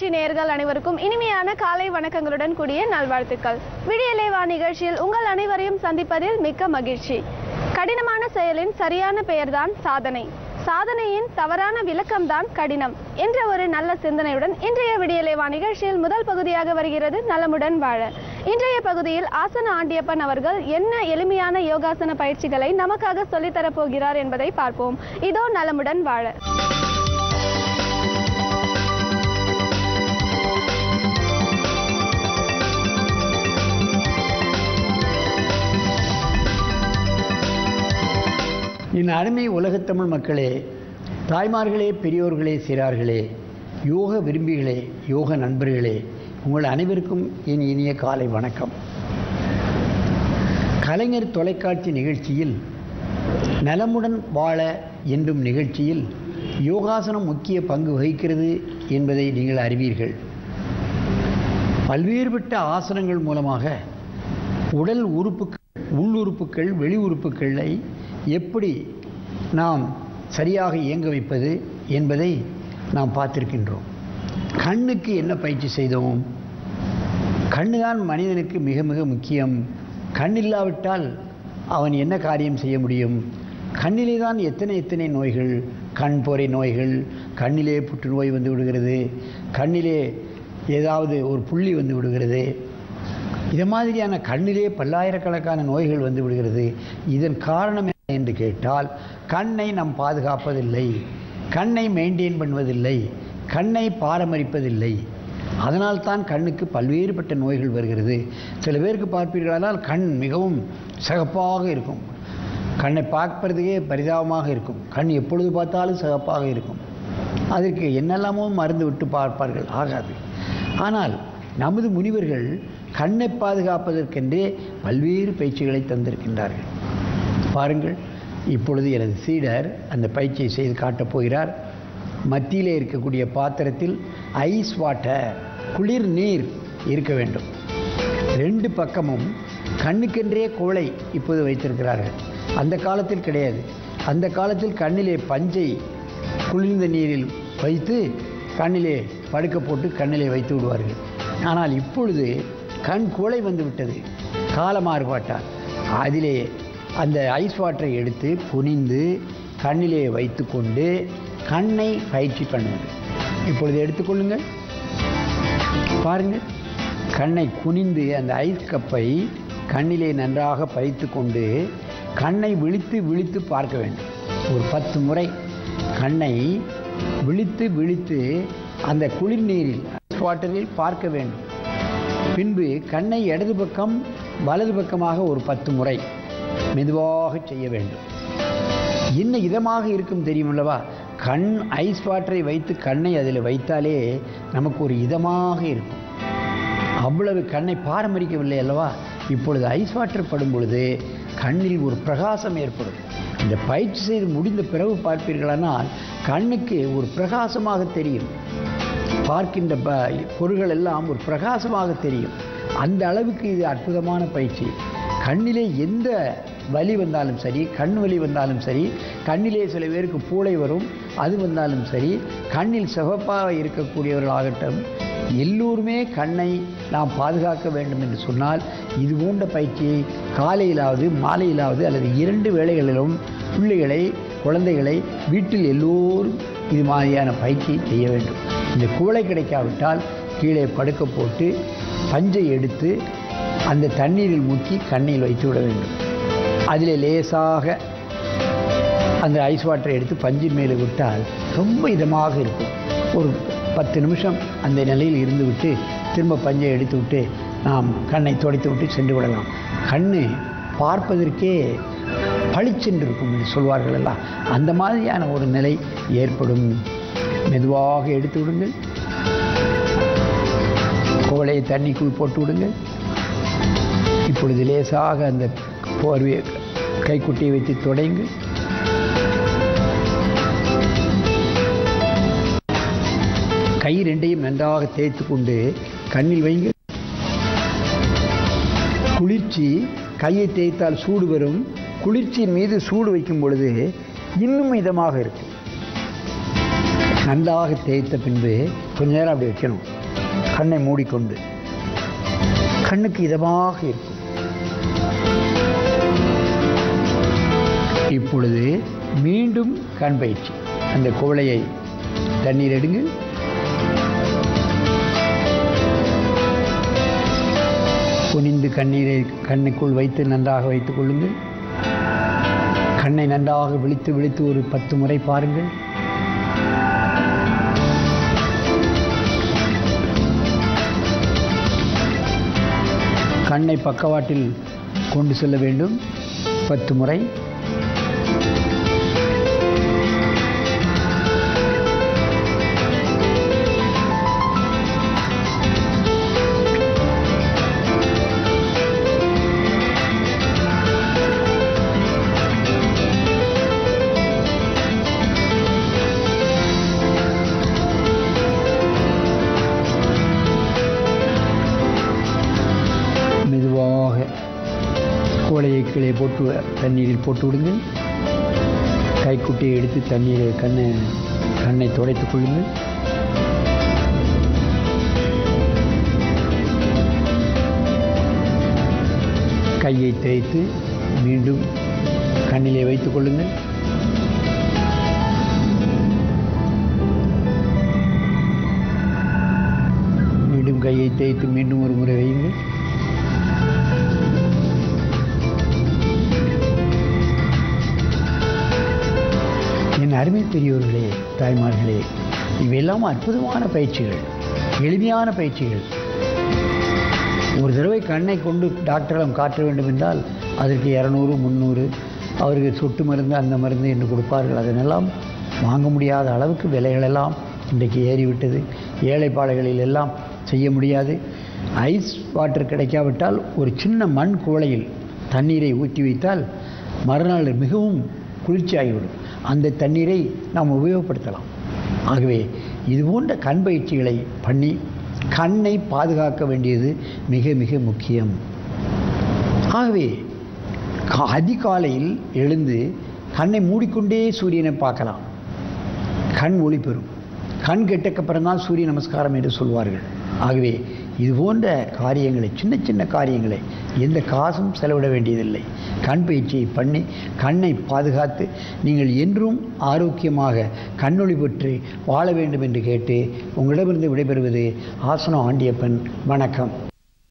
நிகழ்ச்சி நேயர்கள் அனைவருக்கும் இனிமையான காலை வணக்கங்களுடன் கூடிய நல்வாழ்த்துக்கள் விடியலேவா நிகழ்ச்சியில் உங்கள் அனைவரையும் சந்திப்பதில் மிக்க மகிழ்ச்சி கடினமான செயலின் சரியான பெயர்தான் சாதனை சாதனையின் தவறான விளக்கம்தான் கடினம் என்ற ஒரு நல்ல சிந்தனையுடன் இன்றைய விடியலேவா நிகழ்ச்சியில் முதல் பகுதியாக வருகிறது நலமுடன் வாழ இன்றைய பகுதியில் ஆசன ஆண்டியப்பன் அவர்கள் என்ன எளிமையான யோகாசன பயிற்சிகளை நமக்காக சொல்லித்தரப் போகிறார் என்பதை பார்ப்போம் இதோ நலமுடன் வாழ என் அருமை உலகத்தமிழ் மக்களே தாய்மார்களே பெரியோர்களே சிறார்களே யோக விரும்பிகளே யோக நண்பர்களே உங்கள் அனைவருக்கும் என் இனிய காலை வணக்கம் கலைஞர் தொலைக்காட்சி நிகழ்ச்சியில் நலமுடன் வாழ என்றும் நிகழ்ச்சியில் யோகாசனம் முக்கிய பங்கு வகிக்கிறது என்பதை நீங்கள் அறிவீர்கள் பல்வேறுபட்ட ஆசனங்கள் மூலமாக உடல் உறுப்புகள் உள்ளுறுப்புகள் வெளி உறுப்புகளை எப்படி நாம் சரியாக இயங்க வைப்பது என்பதை நாம் பார்த்திருக்கின்றோம் கண்ணுக்கு என்ன பயிற்சி செய்தோம் கண்ணுதான் மனிதனுக்கு மிக மிக முக்கியம் கண் இல்லாவிட்டால் அவன் என்ன காரியம் செய்ய முடியும் கண்ணிலே தான் எத்தனை எத்தனை நோய்கள் கண் பொறை நோய்கள் கண்ணிலே புற்றுநோய் வந்து விடுகிறது கண்ணிலே ஏதாவது ஒரு புள்ளி வந்து விடுகிறது இது மாதிரியான கண்ணிலே பல்லாயிரக்கணக்கான நோய்கள் வந்து விடுகிறது இதன் காரணம் என்ன என்று கேட்டால் கண்ணை நாம் பாதுகாப்பதில்லை கண்ணை மெயின்டைன் பண்ணுவதில்லை கண்ணை பாரமரிப்பதில்லை அதனால் தான் கண்ணுக்கு பல்வேறுபட்ட நோய்கள் வருகிறது சில பேருக்கு பார்ப்பீர்களானால் கண் மிகவும் சிகப்பாக இருக்கும் கண்ணை பார்ப்பதற்கே பரிதாபமாக இருக்கும் கண் எப்பொழுது பார்த்தாலும் சிகப்பாக இருக்கும் அதற்கு என்னெல்லாமோ மருந்து விட்டு பார்ப்பார்கள் ஆகாது ஆனால் நமது முனிவர்கள் கண்ணை பாதுகாப்பதற்கென்றே பல்வேறு பயிற்சிகளை தந்திருக்கின்றார்கள் பாருங்கள் இப்பொழுது எனது சீடர் அந்த பயிற்சியை செய்து காட்டப் போகிறார் மத்தியிலே இருக்கக்கூடிய பாத்திரத்தில் ஐஸ் வாட்டர் குளிர் நீர் இருக்க வேண்டும் ரெண்டு பக்கமும் கண்ணுக்கென்றே கோளை இப்போது வைத்திருக்கிறார்கள் அந்த காலத்தில் கிடையாது அந்த காலத்தில் கண்ணிலே பஞ்சை குளிர்ந்த நீரில் வைத்து கண்ணிலே படுக்க போட்டு கண்ணிலே வைத்து விடுவார்கள் ஆனால் இப்பொழுது கண் கோளை வந்து விட்டது கால மாறுபாட்டால் அதிலே அந்த ஐஸ் வாட்டரை எடுத்து புனிந்து கண்ணிலே வைத்துக்கொண்டு கண்ணை பயிற்சி பண்ணுவது இப்பொழுது எடுத்துக்கொள்ளுங்கள் பாருங்கள் கண்ணை குனிந்து அந்த ஐஸ் கப்பை கண்ணிலே நன்றாக பறித்து கொண்டு கண்ணை விழித்து விழித்து பார்க்க வேண்டும் ஒரு பத்து முறை கண்ணை விழித்து விழித்து அந்த குளிர் நீரில் ஐஸ் வாட்டரில் பார்க்க வேண்டும் பின்பு கண்ணை இடது பக்கம் வலது பக்கமாக ஒரு பத்து முறை மெதுவாக செய்ய வேண்டும் என்ன இதமாக இருக்கும் தெரியுமல்லவா கண் ஐஸ் வாட்டரை வைத்து கண்ணை அதில் வைத்தாலே நமக்கு ஒரு இதமாக இருக்கும் அவ்வளவு கண்ணை பாரம்பரிக்கவில்லை அல்லவா இப்பொழுது ஐஸ் வாட்டர் படும் பொழுது கண்ணில் ஒரு பிரகாசம் ஏற்படும் இந்த பயிற்சி செய்து முடிந்த பிறகு பார்ப்பீர்களானால் கண்ணுக்கு ஒரு பிரகாசமாக தெரியும் பார்க்கின்ற ப பொருள்கள் எல்லாம் ஒரு பிரகாசமாக தெரியும் அந்த அளவுக்கு இது அற்புதமான பயிற்சி கண்ணிலே எந்த வலி வந்தாலும் சரி கண் வலி வந்தாலும் சரி கண்ணிலே சில பேருக்கு பூளை வரும் அது வந்தாலும் சரி கண்ணில் சிவப்பாக இருக்கக்கூடியவர்களாகட்டும் எல்லோருமே கண்ணை நாம் பாதுகாக்க வேண்டும் என்று சொன்னால் இது போன்ற பயிற்சியை காலையிலாவது மாலையிலாவது அல்லது இரண்டு வேளைகளிலும் பிள்ளைகளை குழந்தைகளை வீட்டில் எல்லோரும் இது மாதிரியான பயிற்சியை செய்ய வேண்டும் இந்த குவளை கிடைக்காவிட்டால் கீழே படுக்க போட்டு பஞ்சை எடுத்து அந்த தண்ணீரில் முக்கி கண்ணில் வைத்து விட வேண்டும் அதில் லேசாக அந்த ஐஸ் வாட்டரை எடுத்து பஞ்சு மேலே விட்டால் ரொம்ப இதமாக இருக்கும் ஒரு பத்து நிமிஷம் அந்த நிலையில் இருந்து விட்டு திரும்ப பஞ்சை எடுத்து விட்டு நாம் கண்ணை துடைத்து விட்டு சென்று விடலாம் கண் பார்ப்பதற்கே பளிச்சென்று இருக்கும் என்று சொல்வார்கள் எல்லாம் அந்த மாதிரியான ஒரு நிலை ஏற்படும் மெதுவாக எடுத்து விடுங்கள் கோலையை தண்ணிக்குள் போட்டு விடுங்கள் இப்பொழுது லேசாக அந்த போர்வையை கைக்குட்டியை வைத்து தொடையுங்கள் கை ரெண்டையும் நன்றாக தேய்த்து கொண்டு கண்ணில் வைங்க குளிர்ச்சி கையை தேய்த்தால் சூடு வரும் குளிர்ச்சியின் மீது சூடு வைக்கும் பொழுது இன்னும் இதமாக இருக்கும் நன்றாக தேய்த்த பின்பு கொஞ்ச நேரம் அப்படி வைக்கணும் கண்ணை மூடிக்கொண்டு கண்ணுக்கு இதமாக இருக்கும் இப்பொழுது மீண்டும் கண் பயிற்சி அந்த குவளையை தண்ணீர் எடுங்கள் குனிந்து கண்ணீரை கண்ணுக்குள் வைத்து நன்றாக வைத்துக் கொள்ளுங்கள் கண்ணை நன்றாக விழித்து விழித்து ஒரு பத்து முறை பாருங்கள் கண்ணை பக்கவாட்டில் கொண்டு செல்ல வேண்டும் பத்து முறை மெதுவாக கோலையை கீழே போட்டு தண்ணீரில் போட்டு விடுங்கள் கைக்குட்டியை எடுத்து தண்ணீரை கண்ணை கண்ணை துடைத்துக் கொள்ளுங்கள் கையை தேய்த்து மீண்டும் கண்ணிலே வைத்துக் கொள்ளுங்கள் மீண்டும் கையை தேய்த்து மீண்டும் ஒரு முறை வையுங்கள் என் அருமை பெரியோர்களே தாய்மார்களே இவையெல்லாம் அற்புதமான பயிற்சிகள் எளிமையான பயிற்சிகள் ஒரு தடவை கண்ணை கொண்டு டாக்டரிடம் காட்ட வேண்டும் என்றால் அதற்கு இரநூறு முந்நூறு அவருக்கு சொட்டு மருந்து அந்த மருந்து என்று கொடுப்பார்கள் அதனெல்லாம் வாங்க முடியாத அளவுக்கு விலைகளெல்லாம் இன்றைக்கு ஏறிவிட்டது ஏழைப்பாளைகளில் எல்லாம் செய்ய முடியாது ஐஸ் வாட்டர் கிடைக்காவிட்டால் ஒரு சின்ன மண் குவளையில் தண்ணீரை ஊற்றி வைத்தால் மறுநாள் மிகவும் குளிர்ச்சியாகிவிடும் அந்த தண்ணீரை நாம் உபயோகப்படுத்தலாம் ஆகவே இது போன்ற கண் பயிற்சிகளை பண்ணி கண்ணை பாதுகாக்க வேண்டியது மிக மிக முக்கியம் ஆகவே கா- அதிகாலையில் எழுந்து கண்ணை மூடிக்கொண்டே சூரியனை பார்க்கலாம் கண் ஒளி பெறும் கண் கெட்டக்கப்புறம் தான் சூரிய நமஸ்காரம் என்று சொல்வார்கள் ஆகவே இது போன்ற காரியங்களை சின்ன சின்ன காரியங்களை எந்த காசும் செலவிட வேண்டியதில்லை கண் பயிற்சியை பண்ணி கண்ணை பாதுகாத்து நீங்கள் என்றும் ஆரோக்கியமாக கண்ணொளி பெற்று வாழ வேண்டும் என்று கேட்டு உங்களிடமிருந்து விடைபெறுவது ஆசனம் ஆண்டியப்பன் வணக்கம்